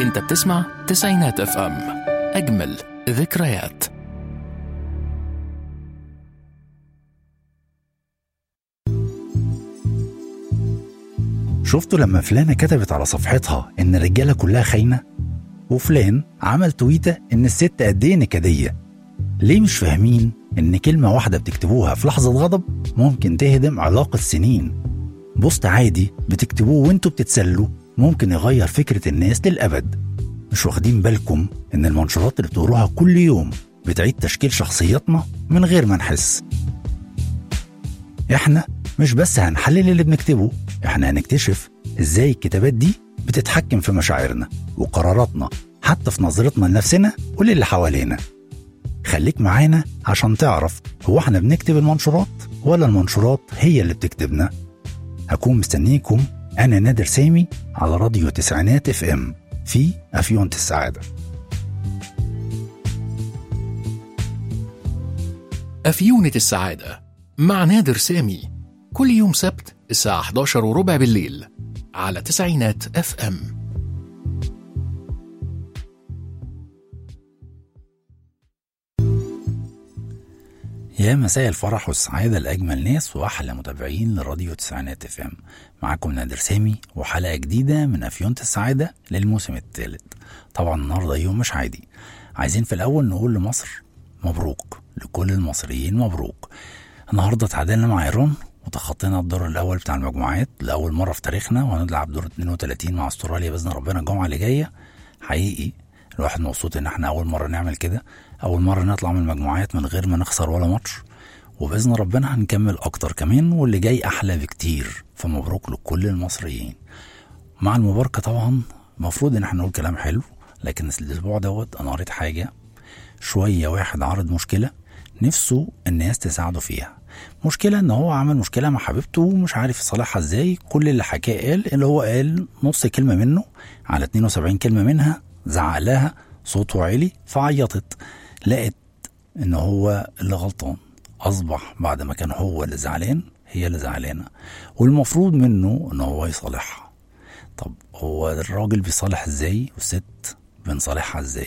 انت بتسمع تسعينات اف ام اجمل ذكريات شفتوا لما فلانة كتبت على صفحتها إن الرجالة كلها خاينة؟ وفلان عمل تويتة إن الست قد إيه نكدية؟ ليه مش فاهمين إن كلمة واحدة بتكتبوها في لحظة غضب ممكن تهدم علاقة سنين؟ بوست عادي بتكتبوه وانتوا بتتسلوا ممكن يغير فكرة الناس للأبد مش واخدين بالكم إن المنشورات اللي بتقروها كل يوم بتعيد تشكيل شخصياتنا من غير ما نحس احنا مش بس هنحلل اللي بنكتبه احنا هنكتشف ازاي الكتابات دي بتتحكم في مشاعرنا وقراراتنا حتى في نظرتنا لنفسنا وللي حوالينا خليك معانا عشان تعرف هو احنا بنكتب المنشورات ولا المنشورات هي اللي بتكتبنا هكون مستنيكم انا نادر سامي على راديو تسعينات اف ام في افيونة السعاده أفيونة السعادة مع نادر سامي كل يوم سبت الساعة 11 وربع بالليل على تسعينات اف ام يا مساء الفرح والسعادة لأجمل ناس وأحلى متابعين لراديو تسعينات اف ام معاكم نادر سامي وحلقة جديدة من أفيونة السعادة للموسم الثالث طبعا النهاردة يوم مش عادي عايزين في الأول نقول لمصر مبروك لكل المصريين مبروك النهاردة تعادلنا مع إيران وتخطينا الدور الأول بتاع المجموعات لأول مرة في تاريخنا وهنلعب دور 32 مع استراليا بإذن ربنا الجمعة اللي جاية حقيقي الواحد مبسوط إن احنا أول مرة نعمل كده أول مرة نطلع من المجموعات من غير ما نخسر ولا ماتش وبإذن ربنا هنكمل أكتر كمان واللي جاي أحلى بكتير فمبروك لكل المصريين مع المباركة طبعا المفروض إن احنا نقول كلام حلو لكن الأسبوع دوت أنا قريت حاجة شوية واحد عرض مشكلة نفسه الناس تساعده فيها مشكلة ان هو عمل مشكلة مع حبيبته ومش عارف يصلحها ازاي كل اللي حكاه قال اللي هو قال نص كلمة منه على 72 كلمة منها زعق لها صوته عالي فعيطت لقت ان هو اللي غلطان اصبح بعد ما كان هو اللي زعلان هي اللي زعلانة والمفروض منه ان هو يصالحها طب هو الراجل بيصالح ازاي والست بنصالحها ازاي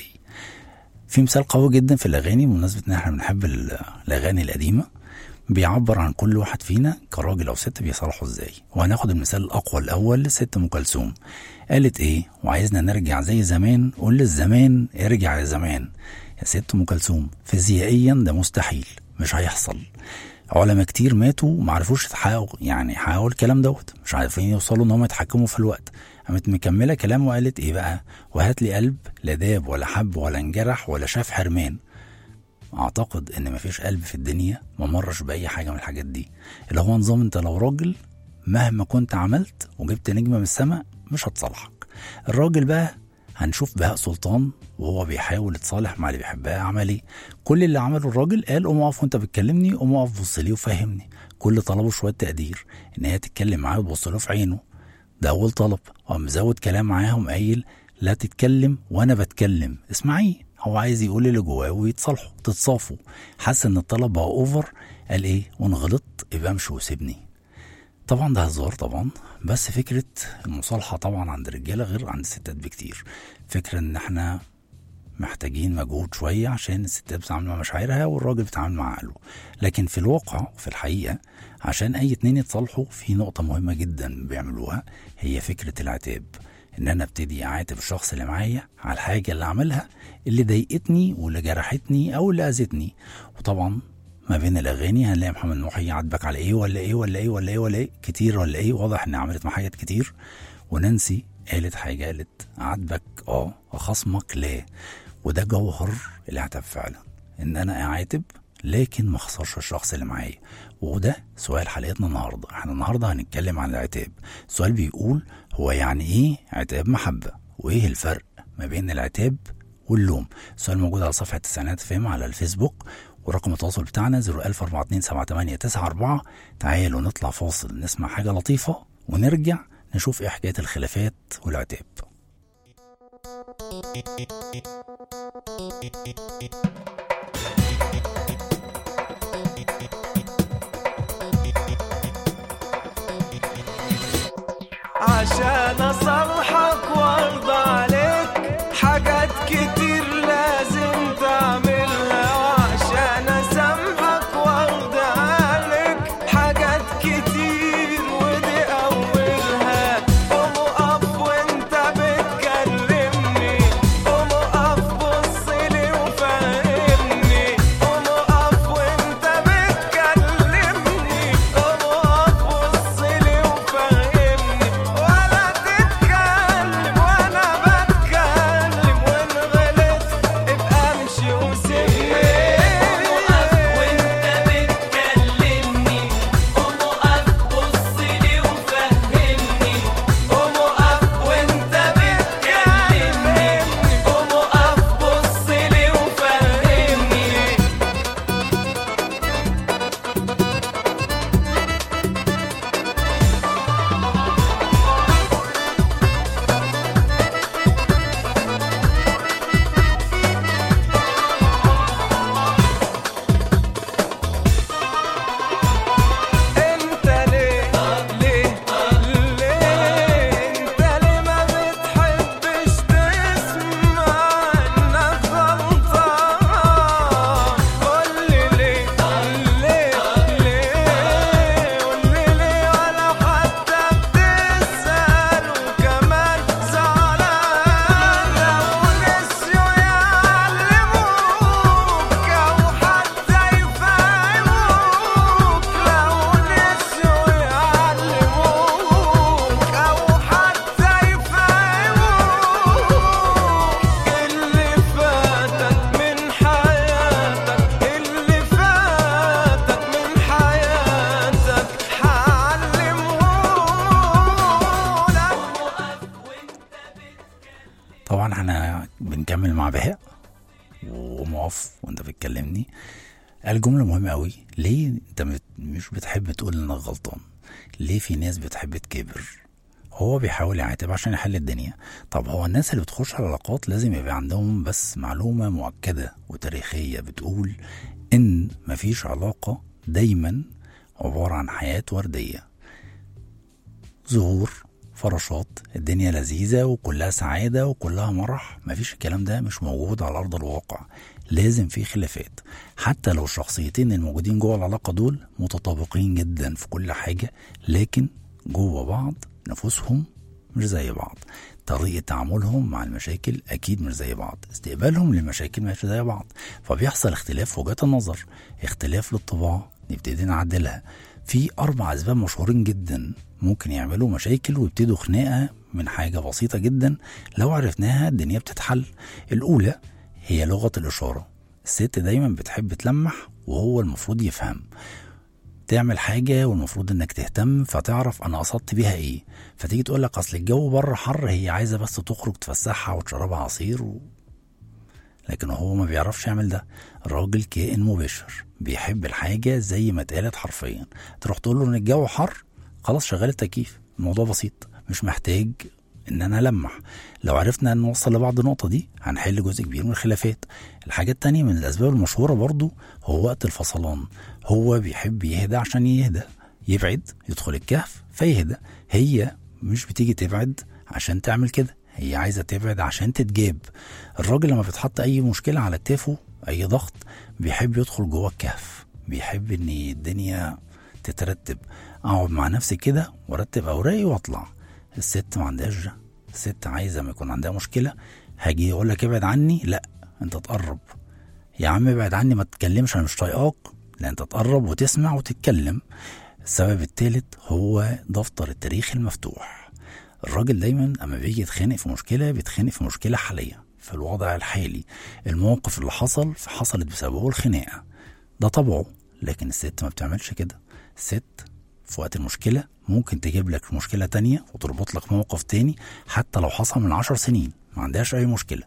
في مثال قوي جدا في الاغاني بمناسبه ان احنا بنحب ال- الاغاني القديمه بيعبر عن كل واحد فينا كراجل او ست بيصالحوا ازاي وهناخد المثال الاقوى الاول لست ام كلثوم قالت ايه وعايزنا نرجع زي زمان قول للزمان ارجع يا زمان يا ست ام كلثوم فيزيائيا ده مستحيل مش هيحصل علماء كتير ماتوا ومعرفوش يتحققوا يعني يحققوا الكلام دوت مش عارفين يوصلوا ان هم يتحكموا في الوقت قامت مكمله كلام وقالت ايه بقى وهات لي قلب لا داب ولا حب ولا انجرح ولا شاف حرمان اعتقد ان مفيش قلب في الدنيا ما مرش باي حاجه من الحاجات دي اللي هو نظام انت لو راجل مهما كنت عملت وجبت نجمه من السماء مش هتصالحك الراجل بقى هنشوف بهاء سلطان وهو بيحاول يتصالح مع اللي بيحبها عمل ايه كل اللي عمله الراجل قال قوم اقف وانت بتكلمني قوم اقف بص لي وفهمني كل طلبه شويه تقدير ان هي تتكلم معاه وتبص له في عينه ده اول طلب قام مزود كلام معاهم قايل لا تتكلم وانا بتكلم اسمعيه هو عايز يقول اللي جواه ويتصالحوا تتصافوا حس ان الطلب بقى اوفر قال ايه وان غلطت يبقى امشي وسيبني طبعا ده هزار طبعا بس فكرة المصالحة طبعا عند الرجالة غير عند الستات بكتير فكرة ان احنا محتاجين مجهود شوية عشان الستات بتتعامل مع مشاعرها والراجل بيتعامل مع عقله لكن في الواقع في الحقيقة عشان أي اتنين يتصالحوا في نقطة مهمة جدا بيعملوها هي فكرة العتاب إن أنا ابتدي أعاتب الشخص اللي معايا على الحاجة اللي عملها اللي ضايقتني واللي جرحتني أو اللي أذتني وطبعا ما بين الأغاني هنلاقي محمد محي يعاتبك على إيه ولا إيه ولا إيه ولا إيه ولا إيه كتير ولا إيه واضح إنها عملت مع حاجات كتير ونانسي قالت حاجة قالت أعاتبك أه أخصمك لا وده جوهر العتاب فعلا ان انا اعاتب لكن ما اخسرش الشخص اللي معايا وده سؤال حلقتنا النهارده احنا النهارده هنتكلم عن العتاب السؤال بيقول هو يعني ايه عتاب محبه وايه الفرق ما بين العتاب واللوم السؤال موجود على صفحه التسعينات فهم على الفيسبوك ورقم التواصل بتاعنا 014278894 تعالوا نطلع فاصل نسمع حاجه لطيفه ونرجع نشوف ايه حكايه الخلافات والعتاب عشان اصلحك وارضى عليك بنكمل مع بهاء ومقف وانت بتكلمني قال جملة مهمة قوي ليه انت مت- مش بتحب تقول انك غلطان ليه في ناس بتحب تكبر هو بيحاول يعاتب عشان يحل الدنيا طب هو الناس اللي بتخش على العلاقات لازم يبقى عندهم بس معلومة مؤكدة وتاريخية بتقول ان مفيش علاقة دايما عبارة عن حياة وردية ظهور فراشات الدنيا لذيذة وكلها سعادة وكلها مرح مفيش الكلام ده مش موجود على أرض الواقع لازم في خلافات حتى لو الشخصيتين الموجودين جوه العلاقة دول متطابقين جدا في كل حاجة لكن جوه بعض نفوسهم مش زي بعض طريقة تعاملهم مع المشاكل أكيد مش زي بعض استقبالهم للمشاكل مش زي بعض فبيحصل اختلاف في وجهات النظر اختلاف للطباع نبتدي نعدلها في أربع أسباب مشهورين جدا ممكن يعملوا مشاكل ويبتدوا خناقة من حاجة بسيطة جدا لو عرفناها الدنيا بتتحل الأولى هي لغة الإشارة الست دايما بتحب تلمح وهو المفروض يفهم تعمل حاجة والمفروض انك تهتم فتعرف انا قصدت بيها ايه فتيجي تقول لك اصل الجو بره حر هي عايزة بس تخرج تفسحها وتشربها عصير و... لكن هو ما بيعرفش يعمل ده الراجل كائن مباشر بيحب الحاجة زي ما اتقالت حرفيا تروح تقول له ان الجو حر خلاص شغال التكييف الموضوع بسيط مش محتاج ان انا المح لو عرفنا ان نوصل لبعض النقطة دي هنحل جزء كبير من الخلافات الحاجة التانية من الاسباب المشهورة برضو هو وقت الفصلان هو بيحب يهدى عشان يهدى يبعد يدخل الكهف فيهدى هي مش بتيجي تبعد عشان تعمل كده هي عايزة تبعد عشان تتجاب الراجل لما بيتحط اي مشكلة على كتافه اي ضغط بيحب يدخل جوه الكهف بيحب ان الدنيا تترتب اقعد مع نفسي كده وارتب اوراقي واطلع الست ما عندهاش ده الست عايزه ما يكون عندها مشكله هاجي اقول لك ابعد عني لا انت تقرب يا عم ابعد عني ما تتكلمش انا مش طايقاك لا انت تقرب وتسمع وتتكلم السبب الثالث هو دفتر التاريخ المفتوح الراجل دايما اما بيجي يتخانق في مشكله بيتخانق في مشكله حاليه في الوضع الحالي الموقف اللي حصل حصلت بسببه الخناقه ده طبعه لكن الست ما بتعملش كده الست في وقت المشكلة ممكن تجيب لك مشكلة تانية وتربط لك موقف تاني حتى لو حصل من عشر سنين ما عندهاش أي مشكلة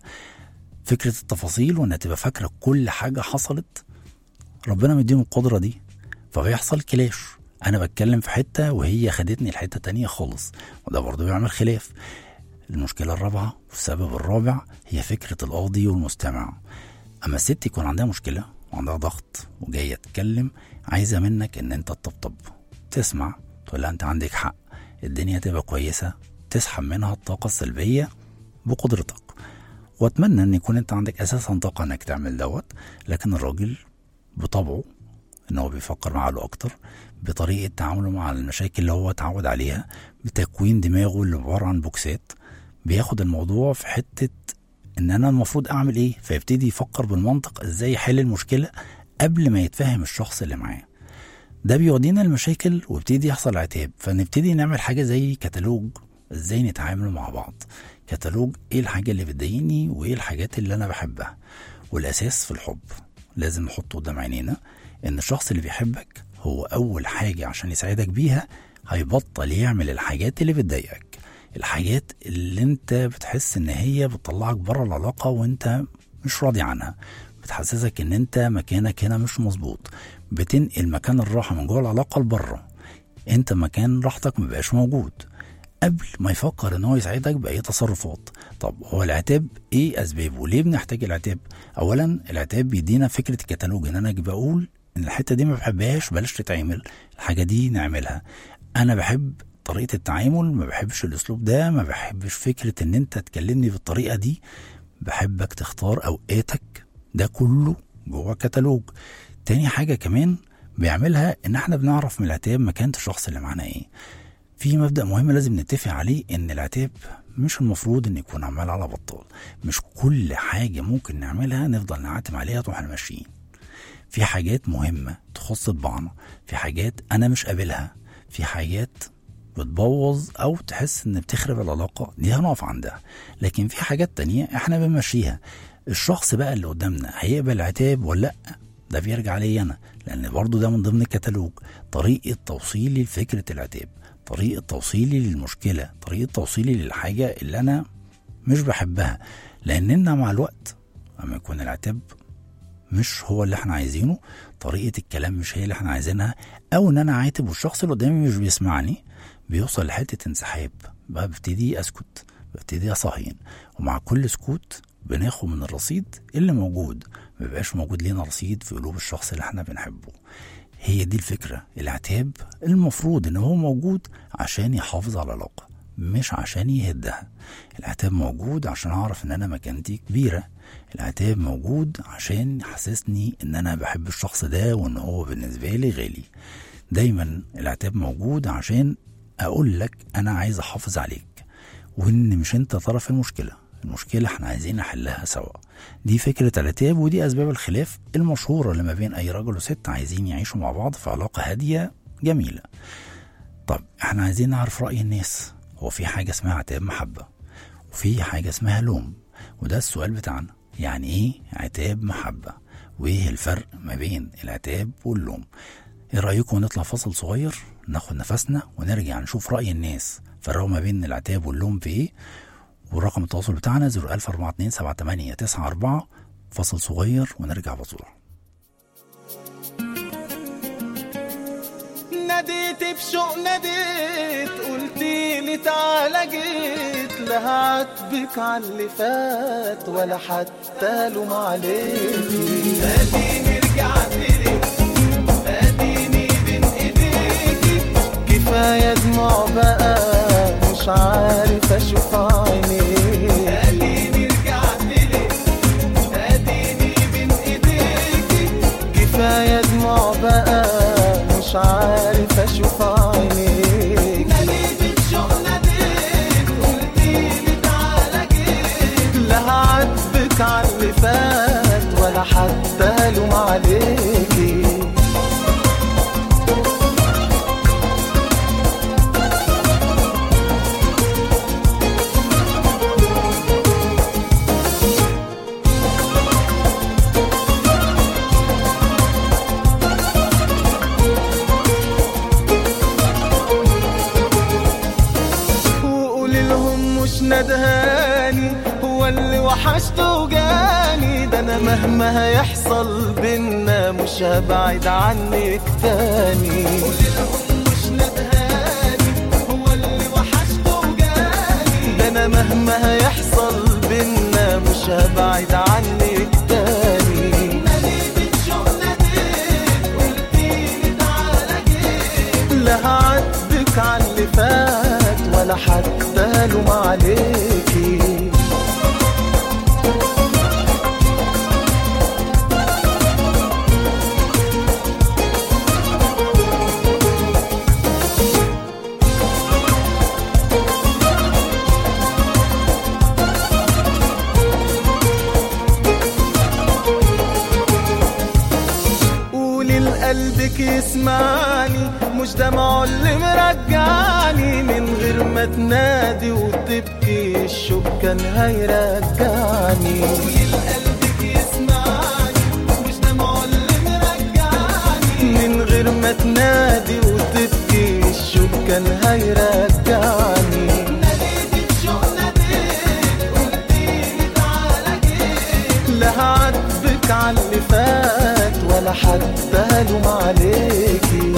فكرة التفاصيل وإنها تبقى فاكرة كل حاجة حصلت ربنا مديهم القدرة دي فبيحصل كلاش أنا بتكلم في حتة وهي خدتني لحتة تانية خالص وده برضه بيعمل خلاف المشكلة الرابعة والسبب الرابع هي فكرة القاضي والمستمع أما الست يكون عندها مشكلة وعندها ضغط وجاية تتكلم عايزة منك إن أنت تطبطب تسمع تقول لها أنت عندك حق الدنيا تبقى كويسة تسحب منها الطاقة السلبية بقدرتك واتمنى ان يكون انت عندك اساسا طاقه انك تعمل دوت لكن الراجل بطبعه ان هو بيفكر مع عقله اكتر بطريقه تعامله مع المشاكل اللي هو اتعود عليها بتكوين دماغه اللي عباره عن بوكسات بياخد الموضوع في حته ان انا المفروض اعمل ايه فيبتدي يفكر بالمنطق ازاي يحل المشكله قبل ما يتفهم الشخص اللي معاه ده بيودينا المشاكل ويبتدي يحصل عتاب فنبتدي نعمل حاجه زي كتالوج ازاي نتعامل مع بعض كتالوج ايه الحاجه اللي بتضايقني وايه الحاجات اللي انا بحبها والاساس في الحب لازم نحطه قدام عينينا ان الشخص اللي بيحبك هو اول حاجه عشان يساعدك بيها هيبطل يعمل الحاجات اللي بتضايقك الحاجات اللي انت بتحس ان هي بتطلعك بره العلاقه وانت مش راضي عنها بتحسسك ان انت مكانك هنا مش مظبوط بتنقل مكان الراحه من جوه العلاقه لبره انت مكان راحتك مبقاش موجود قبل ما يفكر ان هو يساعدك باي تصرفات طب هو العتاب ايه اسبابه ليه بنحتاج العتاب اولا العتاب بيدينا فكره الكتالوج ان انا اجي بقول ان الحته دي ما بحبهاش بلاش تتعمل الحاجه دي نعملها انا بحب طريقه التعامل ما بحبش الاسلوب ده ما بحبش فكره ان انت تكلمني بالطريقه دي بحبك تختار اوقاتك ده كله جوه كتالوج تاني حاجه كمان بيعملها ان احنا بنعرف من العتاب مكانة الشخص اللي معانا ايه في مبدأ مهم لازم نتفق عليه ان العتاب مش المفروض ان يكون عمال على بطال مش كل حاجة ممكن نعملها نفضل نعاتم عليها واحنا ماشيين في حاجات مهمة تخص طباعنا في حاجات انا مش قابلها في حاجات بتبوظ او تحس ان بتخرب العلاقة دي هنقف عندها لكن في حاجات تانية احنا بنمشيها الشخص بقى اللي قدامنا هيقبل العتاب ولا لا ده بيرجع لي انا لان برضو ده من ضمن الكتالوج طريقة توصيلي لفكرة العتاب طريقة توصيلي للمشكلة طريقة توصيلي للحاجة اللي أنا مش بحبها لاننا مع الوقت لما يكون العتاب مش هو اللي احنا عايزينه طريقة الكلام مش هي اللي احنا عايزينها او ان انا عاتب والشخص اللي قدامي مش بيسمعني بيوصل لحتة انسحاب بقى ببتدي اسكت ببتدي اصهين ومع كل سكوت بناخد من الرصيد اللي موجود مبيبقاش موجود لينا رصيد في قلوب الشخص اللي احنا بنحبه هي دي الفكرة العتاب المفروض ان هو موجود عشان يحافظ على العلاقة مش عشان يهدها العتاب موجود عشان اعرف ان انا مكانتي كبيرة العتاب موجود عشان يحسسني ان انا بحب الشخص ده وان هو بالنسبة لي غالي دايما العتاب موجود عشان اقول لك انا عايز احافظ عليك وان مش انت طرف المشكله المشكله احنا عايزين نحلها سوا دي فكره العتاب ودي اسباب الخلاف المشهوره اللي ما بين اي رجل وست عايزين يعيشوا مع بعض في علاقه هاديه جميله طب احنا عايزين نعرف راي الناس هو في حاجه اسمها عتاب محبه وفي حاجه اسمها لوم وده السؤال بتاعنا يعني ايه عتاب محبه وايه الفرق ما بين العتاب واللوم ايه رايكم نطلع فاصل صغير ناخد نفسنا ونرجع نشوف راي الناس فرقوا ما بين العتاب واللوم في ايه ورقم التواصل بتاعنا 014278994 فاصل صغير ونرجع بسرعه ناديت بشوق ناديت قلتي لي تعالى جيت لا هعاتبك على اللي فات ولا حتى لوم عليكي اديني رجعت لك اديني بين ايديكي كفايه دموع بقى مش عارف اشوف عينيك اديني رجعت لك اديني بين ايديكي كفايه دموع بقى مش عارف اشوف عينيك ناديت بشوق ناديت قلتيلي تعالى جيت لا هعاتبك على اللي فات ولا حتى لوم عليكي وقولي لهم مش ندهاني هو اللي وحشته وجاني ده انا مهما هيحصل بينا مش هبعد عنك تاني قولي لهم مش ندهاني هو اللي وحشته وجاني ده انا مهما هيحصل بينا مش هبعد عنك تاني ناديت بشوق ناديت قلتيلي تعالى جيت لا هعاتبك على اللي فات ولا حتى لوم عليكي قولي لقلبك يسمعني مش دمعه اللي مرجعني من غير ما تنادي وتبكي الشوق كان هيرجعني قولي لقلبك يسمعني مش دمعه اللي مرجعني من غير ما تنادي وتبكي الشوق كان هيرجعني ناديت بشوق ناديت قلتيلي تعالى جيت لا هعاتبك على اللي فات ولا حتى لوم عليكي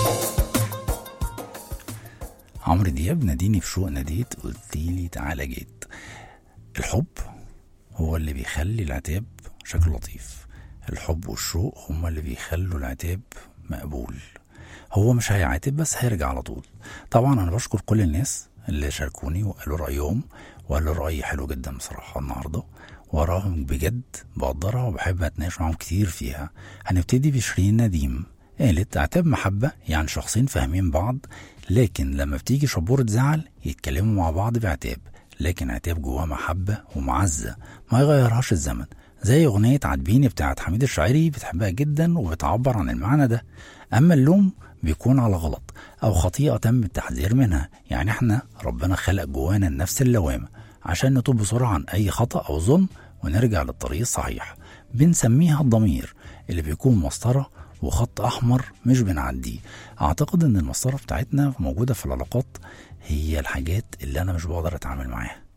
عمرو دياب ناديني في شوق ناديت قلتيلي تعالى جيت الحب هو اللي بيخلي العتاب شكله لطيف الحب والشوق هما اللي بيخلوا العتاب مقبول هو مش هيعاتب بس هيرجع على طول طبعا انا بشكر كل الناس اللي شاركوني وقالوا رايهم وقالوا راي حلو جدا بصراحه النهارده وراهم بجد بقدرها وبحب اتناقش معاهم كتير فيها هنبتدي بشيرين نديم قالت عتاب محبة يعني شخصين فاهمين بعض لكن لما بتيجي شبورة زعل يتكلموا مع بعض بعتاب لكن عتاب جواه محبة ومعزة ما يغيرهاش الزمن زي أغنية عاتبيني بتاعت حميد الشاعري بتحبها جدا وبتعبر عن المعنى ده أما اللوم بيكون على غلط أو خطيئة تم التحذير منها يعني احنا ربنا خلق جوانا النفس اللوامة عشان نتوب بسرعة عن أي خطأ أو ظلم ونرجع للطريق الصحيح بنسميها الضمير اللي بيكون مسطرة وخط أحمر مش بنعديه أعتقد إن المسطرة بتاعتنا موجودة في العلاقات هي الحاجات اللي أنا مش بقدر أتعامل معاها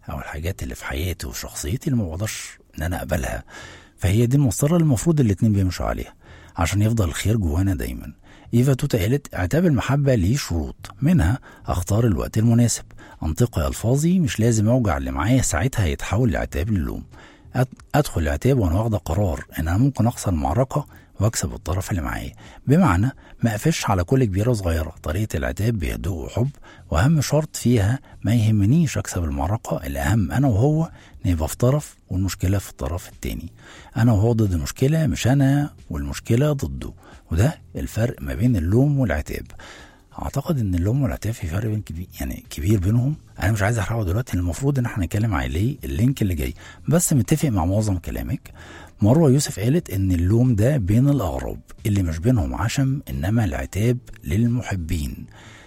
او الحاجات اللي في حياتي وشخصيتي اللي ما بقدرش ان انا اقبلها فهي دي المسطره اللي المفروض الاتنين بيمشوا عليها عشان يفضل الخير جوانا دايما ايفا توتا قالت عتاب المحبه ليه شروط منها اختار الوقت المناسب انتقي الفاظي مش لازم اوجع اللي معايا ساعتها يتحول لعتاب للوم أد- ادخل العتاب وانا واخده قرار ان انا ممكن اخسر المعركه واكسب الطرف اللي معايا بمعنى ما اقفش على كل كبيره وصغيره طريقه العتاب بهدوء وحب واهم شرط فيها ما يهمنيش اكسب المعركه الاهم انا وهو نبقى في طرف والمشكله في الطرف التاني انا وهو ضد المشكله مش انا والمشكله ضده وده الفرق ما بين اللوم والعتاب اعتقد ان اللوم والعتاب في فرق بين كبير يعني كبير بينهم انا مش عايز احرقه دلوقتي المفروض ان احنا نتكلم عليه اللينك اللي جاي بس متفق مع معظم كلامك مروه يوسف قالت ان اللوم ده بين الاغراب اللي مش بينهم عشم انما العتاب للمحبين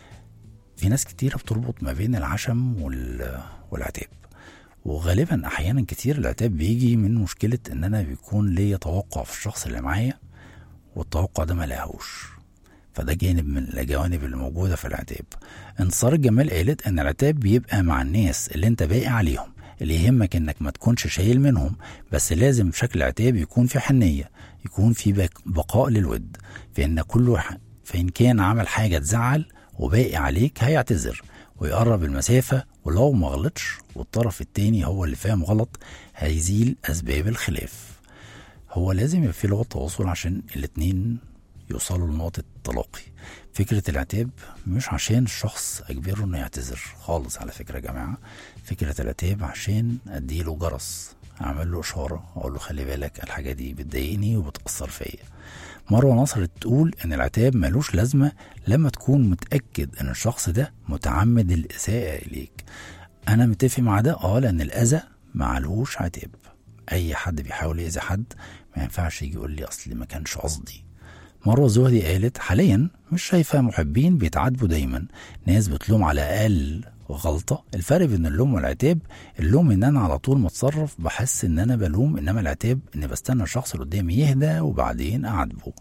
في ناس كتيرة بتربط ما بين العشم وال... والعتاب وغالبا احيانا كتير العتاب بيجي من مشكلة ان انا بيكون ليا توقع في الشخص اللي معايا والتوقع ده ما لاقوش فده جانب من الجوانب اللي موجودة في العتاب انتصار الجمال قالت ان العتاب بيبقى مع الناس اللي انت باقي عليهم اللي يهمك انك ما تكونش شايل منهم بس لازم بشكل عتاب يكون في حنية يكون في بق- بقاء للود فان كل ح- فان كان عمل حاجة تزعل وباقي عليك هيعتذر ويقرب المسافة ولو ما غلطش والطرف التاني هو اللي فاهم غلط هيزيل أسباب الخلاف هو لازم يبقى في لغة تواصل عشان الاتنين يوصلوا لنقطة التلاقي فكرة العتاب مش عشان الشخص أجبره إنه يعتذر خالص على فكرة يا جماعة فكرة العتاب عشان أديله جرس أعمل له إشارة أقول له خلي بالك الحاجة دي بتضايقني وبتأثر فيا مروة نصر تقول إن العتاب ملوش لازمة لما تكون متأكد إن الشخص ده متعمد الإساءة إليك أنا متفق مع ده أه لأن الأذى معلهوش عتاب أي حد بيحاول يأذي حد ما ينفعش يجي يقول لي أصلي ما كانش قصدي مروة زهدي قالت حاليا مش شايفة محبين بيتعاتبوا دايما ناس بتلوم على أقل غلطة الفرق بين اللوم والعتاب اللوم ان انا على طول متصرف بحس ان انا بلوم انما العتاب ان بستنى الشخص اللي قدامي يهدى وبعدين اعاتبه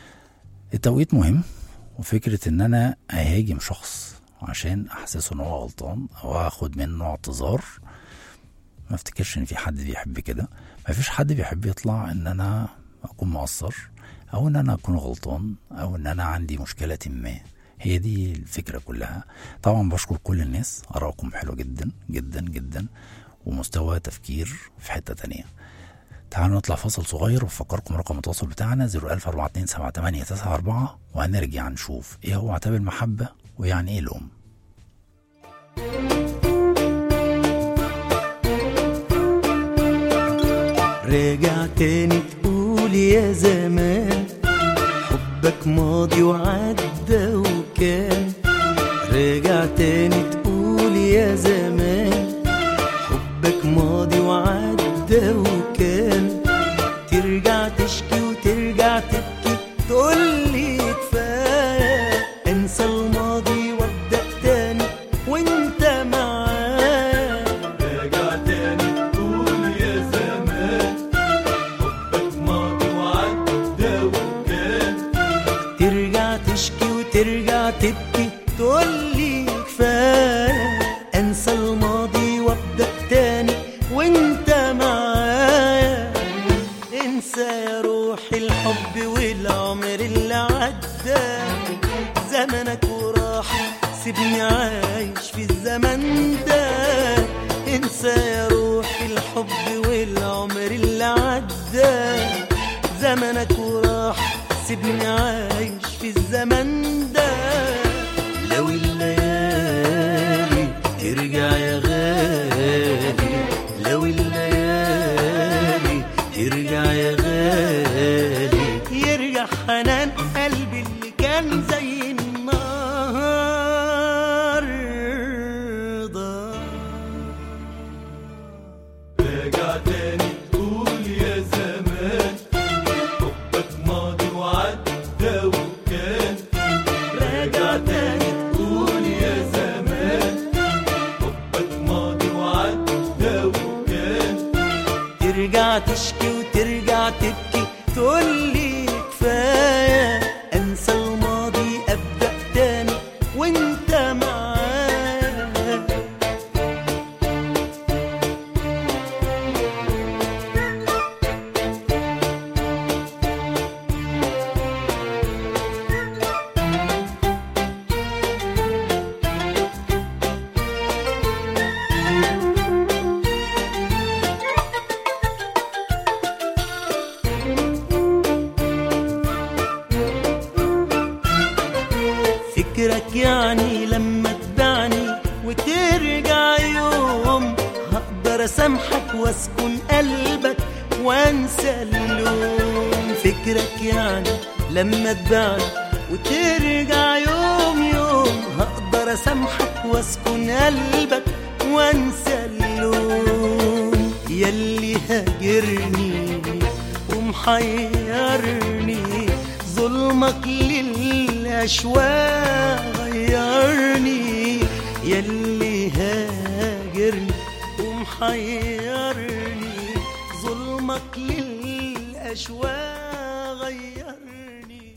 التوقيت مهم وفكرة ان انا اهاجم شخص عشان احسسه ان هو غلطان او اخد منه اعتذار ما افتكرش ان في حد بيحب كده ما فيش حد بيحب يطلع ان انا اكون مقصر او ان انا اكون غلطان او ان انا عندي مشكلة ما هي دي الفكرة كلها طبعا بشكر كل الناس ارائكم حلوة جدا جدا جدا ومستوى تفكير في حتة تانية تعالوا نطلع فاصل صغير وفكركم رقم التواصل بتاعنا 014278994 وهنرجع نشوف ايه هو عتاب المحبة ويعني ايه لوم راجع تاني تقول يا زمان حبك ماضي وعدى وكان راجع تاني تقول يا زمان حبك ماضي وعدى وكان ترجع تشكي وترجع تبكي تقولي كفاية انسى الماضي وابدأ تاني وانت معايا راجع تاني تقول يا زمان حبك ماضي وعدى وكان ترجع تشكي وترجع تبكي تقولي كفاية انسى الماضي وابدأ تاني وانت معايا انسى يا روحي الحب والعمر اللي عدى زمنك وراح سيبني عايش في الزمن ده انسى يا روحي الحب والعمر اللي عدى زمنك وراح سيبني عايش في الزمن ده لو الليالي ترجع يا غالي لو الليالي ترجع يا غالي يرجع حنان قلبي اللي كان زي النار ده راجع تاني تقول يا زمان حبك ماضي وعدى وكان وترجع يوم هقدر اسامحك واسكن قلبك وانسى اللوم فكرك يعني لما تبعني وترجع يوم يوم هقدر اسامحك واسكن قلبك وانسى اللوم يلي هاجرني ومحيرني ظلمك للأشواق غيرني يلي هاجرني ومحيرني ظلمك للأشواق غيرني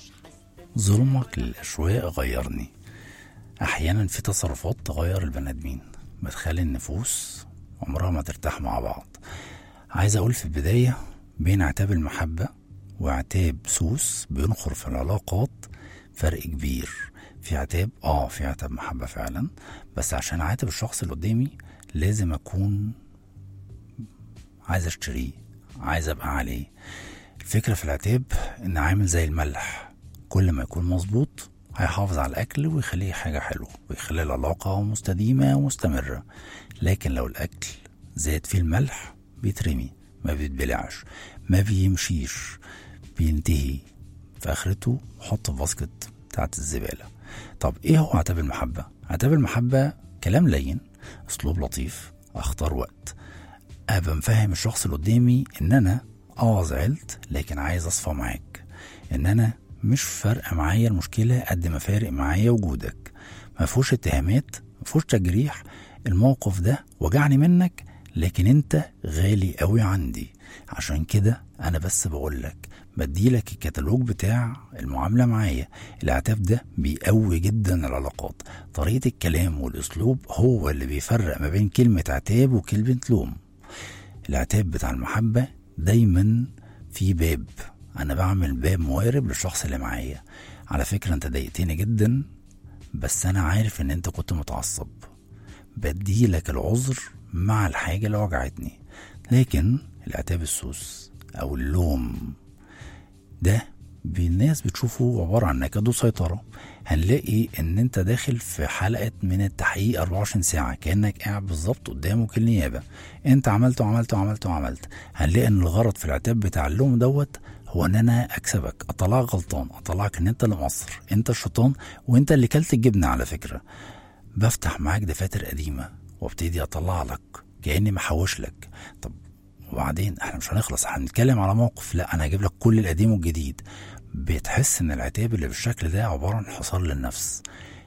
ظلمك للأشواق غيرني أحيانا في تصرفات تغير البني آدمين بتخلي النفوس عمرها ما ترتاح مع بعض عايز أقول في البداية بين عتاب المحبة وعتاب سوس بينخر في العلاقات فرق كبير في عتاب اه في عتاب محبة فعلا بس عشان عاتب الشخص اللي قدامي لازم أكون عايز اشتريه عايز ابقى عليه الفكرة في العتاب ان عامل زي الملح كل ما يكون مظبوط هيحافظ على الاكل ويخليه حاجة حلوة ويخلي العلاقة مستديمة ومستمرة لكن لو الاكل زاد فيه الملح بيترمي ما بيتبلعش ما بيمشيش بينتهي في اخرته حط في باسكت بتاعت الزبالة طب ايه هو عتاب المحبة عتاب المحبة كلام لين اسلوب لطيف اختار وقت ابقى مفهم الشخص اللي قدامي ان انا اه زعلت لكن عايز اصفى معاك ان انا مش فارقه معايا المشكله قد ما فارق معايا وجودك ما فيهوش اتهامات ما فيهوش تجريح الموقف ده وجعني منك لكن انت غالي قوي عندي عشان كده انا بس بقولك بديلك الكتالوج بتاع المعاملة معايا العتاب ده بيقوي جدا العلاقات طريقة الكلام والاسلوب هو اللي بيفرق ما بين كلمة عتاب وكلمة لوم العتاب بتاع المحبة دايما في باب أنا بعمل باب موارب للشخص اللي معايا على فكرة أنت ضايقتني جدا بس أنا عارف إن أنت كنت متعصب بديلك العذر مع الحاجة اللي وجعتني لكن العتاب السوس أو اللوم ده بي- الناس بتشوفه عبارة عن نكد وسيطرة هنلاقي ان انت داخل في حلقة من التحقيق 24 ساعة كأنك قاعد بالظبط قدام وكيل نيابة انت عملت وعملت وعملت وعملت هنلاقي ان الغرض في العتاب بتاع اللوم دوت هو ان انا اكسبك اطلعك غلطان اطلعك ان انت اللي مقصر انت الشيطان وانت اللي كلت الجبنة على فكرة بفتح معاك دفاتر قديمة وابتدي اطلع لك كأني محوش لك طب وبعدين احنا مش هنخلص هنتكلم على موقف لا انا هجيب لك كل القديم والجديد بتحس ان العتاب اللي بالشكل ده عباره عن حصار للنفس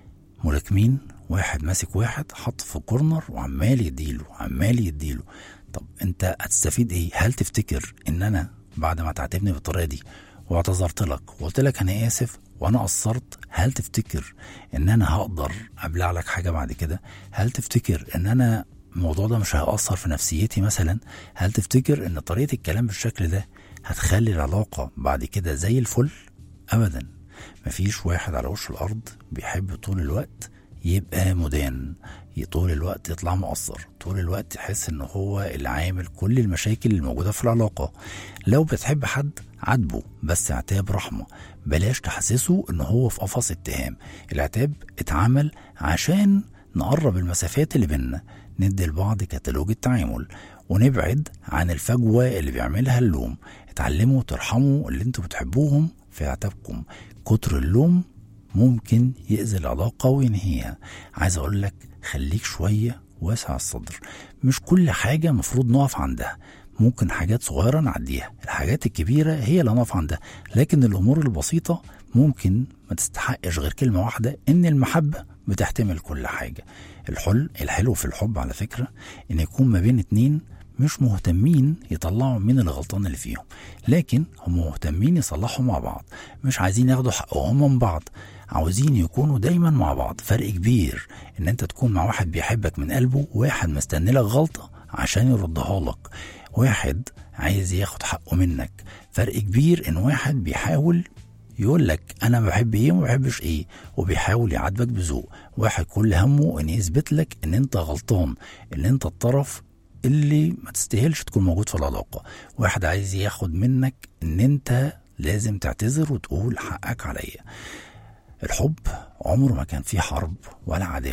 ملاكمين واحد ماسك واحد حط في كورنر وعمال يديله عمال يديله طب انت هتستفيد ايه هل تفتكر ان انا بعد ما تعاتبني بالطريقه دي واعتذرت لك وقلت لك انا اسف وانا قصرت هل تفتكر ان انا هقدر ابلع لك حاجه بعد كده هل تفتكر ان انا الموضوع ده مش هيأثر في نفسيتي مثلا هل تفتكر ان طريقه الكلام بالشكل ده هتخلي العلاقه بعد كده زي الفل ابدا مفيش واحد على وش الارض بيحب طول الوقت يبقى مدان ي- طول الوقت يطلع مقصر طول الوقت يحس ان هو اللي عامل كل المشاكل اللي موجوده في العلاقه لو بتحب حد عاتبه بس عتاب رحمه بلاش تحسسه ان هو في قفص اتهام العتاب اتعمل عشان نقرب المسافات اللي بينا ندي لبعض كتالوج التعامل ونبعد عن الفجوة اللي بيعملها اللوم اتعلموا ترحموا اللي انتوا بتحبوهم في عتابكم كتر اللوم ممكن يأذي العلاقة وينهيها عايز أقول لك خليك شوية واسع الصدر مش كل حاجة مفروض نقف عندها ممكن حاجات صغيرة نعديها الحاجات الكبيرة هي اللي نقف عندها لكن الأمور البسيطة ممكن ما تستحقش غير كلمة واحدة إن المحبة بتحتمل كل حاجة الحل الحلو في الحب على فكرة إن يكون ما بين اتنين مش مهتمين يطلعوا مين اللي غلطان اللي فيهم لكن هم مهتمين يصلحوا مع بعض مش عايزين ياخدوا حقهم من بعض عاوزين يكونوا دايما مع بعض فرق كبير ان انت تكون مع واحد بيحبك من قلبه واحد مستني لك غلطة عشان يردها لك واحد عايز ياخد حقه منك فرق كبير ان واحد بيحاول يقول لك انا بحب ايه وما بحبش ايه وبيحاول يعاتبك بذوق واحد كل همه ان يثبت لك ان انت غلطان ان انت الطرف اللي ما تستاهلش تكون موجود في العلاقة واحد عايز ياخد منك ان انت لازم تعتذر وتقول حقك عليا الحب عمره ما كان فيه حرب ولا عداوة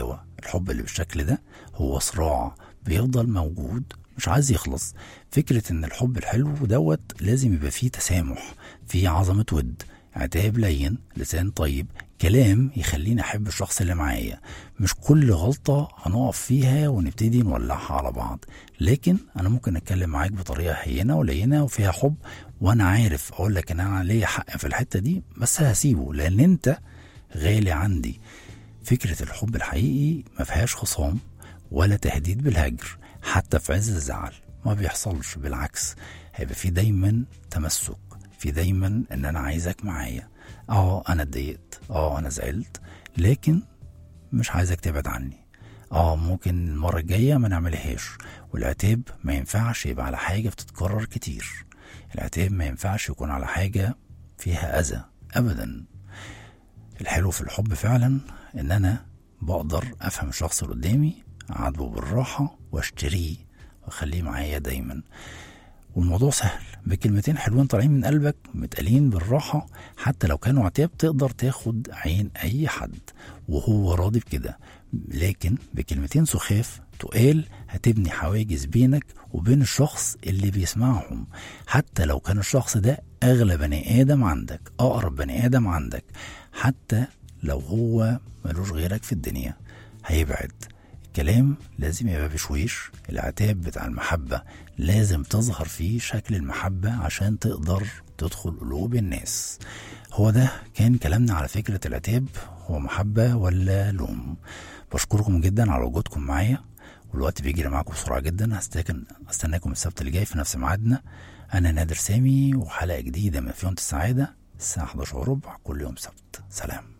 الحب اللي بالشكل ده هو صراع بيفضل موجود مش عايز يخلص فكرة ان الحب الحلو دوت لازم يبقى فيه تسامح فيه عظمة ود عتاب لين لسان طيب كلام يخليني احب الشخص اللي معايا مش كل غلطة هنقف فيها ونبتدي نولعها على بعض لكن انا ممكن اتكلم معاك بطريقة هينة ولينة وفيها حب وانا عارف اقول لك ان انا ليا حق في الحتة دي بس هسيبه لان انت غالي عندي فكرة الحب الحقيقي ما فيهاش خصام ولا تهديد بالهجر حتى في عز الزعل ما بيحصلش بالعكس هيبقى في دايما تمسك في دايما ان انا عايزك معايا اه انا اتضايقت اه انا زعلت لكن مش عايزك تبعد عني اه ممكن المرة الجاية ما نعملهاش والعتاب ما ينفعش يبقى على حاجة بتتكرر كتير العتاب ما ينفعش يكون على حاجة فيها أذى أبدا الحلو في الحب فعلا ان انا بقدر افهم الشخص اللي قدامي اعاتبه بالراحة واشتريه واخليه معايا دايما والموضوع سهل بكلمتين حلوين طالعين من قلبك متقالين بالراحة حتى لو كانوا عتاب تقدر تاخد عين أي حد وهو راضي بكده لكن بكلمتين سخاف تقال هتبني حواجز بينك وبين الشخص اللي بيسمعهم حتى لو كان الشخص ده أغلى بني آدم عندك أقرب بني آدم عندك حتى لو هو ملوش غيرك في الدنيا هيبعد الكلام لازم يبقى بشويش العتاب بتاع المحبة لازم تظهر فيه شكل المحبة عشان تقدر تدخل قلوب الناس هو ده كان كلامنا على فكرة العتاب هو محبة ولا لوم بشكركم جدا على وجودكم معايا والوقت بيجري معاكم بسرعة جدا هستكن استناكم السبت اللي جاي في نفس ميعادنا أنا نادر سامي وحلقة جديدة من فيونت السعادة الساعة 11 وربع كل يوم سبت سلام